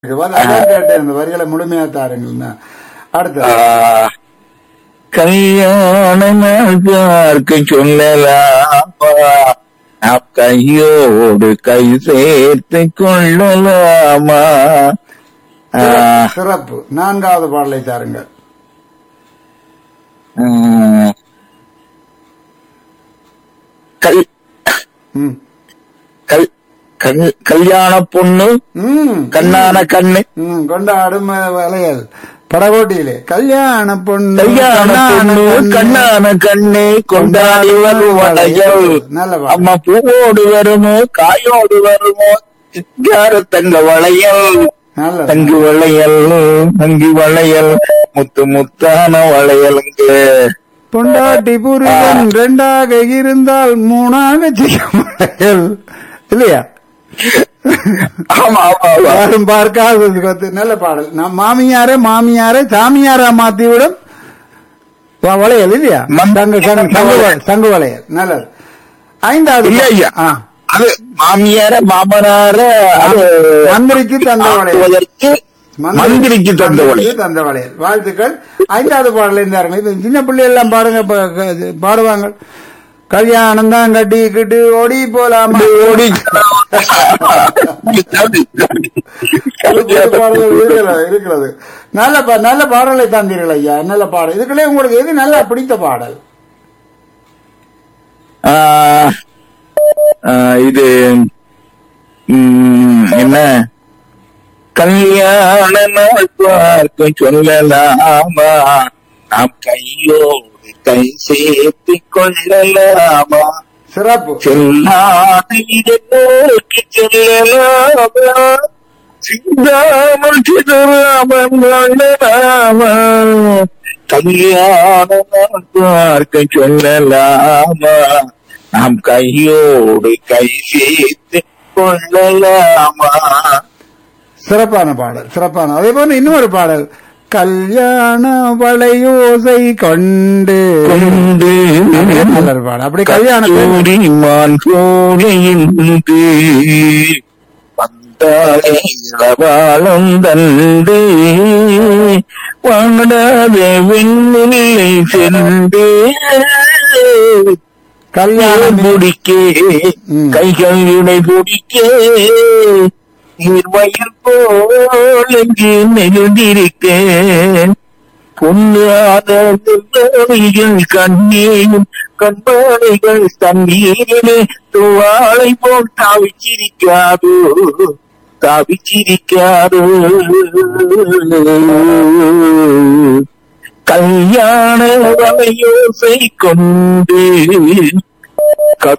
அதான் கேட்டேன் இந்த வரிகளை முழுமையா தாருங்கள்னா அடுத்து கல்யாண நாள் பார்க்க சொல்லலாமா நாம் கையோடு கை சேர்த்து கொள்ளலாமா ஆ, சிறப்பு நான்காவது பாடலை தாருங்கள் ம், கல் ம். கல் கல்- கல்யாண பொண்ணு ம். கண்ணான கண்ணு ம், கொண்டாடும் வளையல் படகோட்டியிலே கல்யாண பொண்ணு கல்யாண பொண்ணு கண்ணான கண்ணு கொண்டாடி வரும் வளையல் நல்ல பாடல். அம்மா பூவோடு வருமோ காயோடு வருமோ சிங்கார தங்க வளையல் நல்ல தங்கு வளையல் தங்கி வளையல் முத்து முத்தான வளையலுங்க பொண்டாட்டி புருஷன் ரெண்டாக இருந்தால் மூணாக செய்யும் வளையல் இல்லையா ஆமா ஆமா ஆமா யாரும் பார்க்காதது பத்து நல்ல பாடல் நான் மாமியாரே மாமியாரே சாமியாரா மாத்தி விடும் வ- வளையல் இல்லையா மந்த- தங்க தங்க தங்க வளையல், தங்க வளையல் நல்லது ஐந்தாவது இல்ல ஐயா ஆ. அது மாமியார மாமனார அது மந்திரிக்கு தந்த வளையல் ஆக்குவதற்கு மந்திரிக்கு தந்த வளையல் மந்திரிக்கு தந்த வளையல் வாழ்த்துக்கள் ஐந்தாவது பாடல இருந்தாருங்க இப்ப சின்ன பிள்ளை எல்லாம் பாடுங்க இப்ப க- இது பாடுவாங்க கல்யாணம் தான் கட்டிக்கிட்டு ஓடி போலாமா ஓடி புது பாடல்கள் இருக்கிறது இருக்கிறது நல்ல பா- நல்ல பாடலை தந்தீர்கள் ஐயா நல்ல பாடல் இதுக்குள்ளே உங்களுக்கு எது நல்லா பிடித்த பாடல் ஆ, ஆ, இது ம், என்ன கல்யாண நாள் பார்க்க சொல்லலாமா நாம் கையோடு கை சேர்த்து கொள்ளலாமா சிறப்பு செல்லாத இதை நோக்கி செல்லலாமா சிந்தாமல் சிதறாமல் வாழலாமா கல்யாண நாள் பார்க்க சொல்லலாமா நாம் கையோடு கை சேர்த்து கொள்ளலாமா சிறப்பான பாடல் சிறப்பான அதே போல இன்னொரு பாடல் கல்யாண வளையோசை கொண்டு கொண்டு நல்ல ஒரு பாடல் அப்படி கல்யாணத்தை கல்லூரிமான் கோழையின்று வந்தாலே இளவாளம் தந்து வாடாத வெண்ணிலை சென்று கல்யாணம் பிடிக்க ம். கைகள் இடை பிடிக்க நீர்வயிர் போல் என்று நெருந்திருக்கேன் பொன்னாத செவ்வாய்கள் கண்ணீரும் கண்பானைகள் தண்ணீரிலே துவாளை போல் தாவிச்சிருக்காது தாவிச்சிருக்காது கல்யாண வலையோசை கொண்டு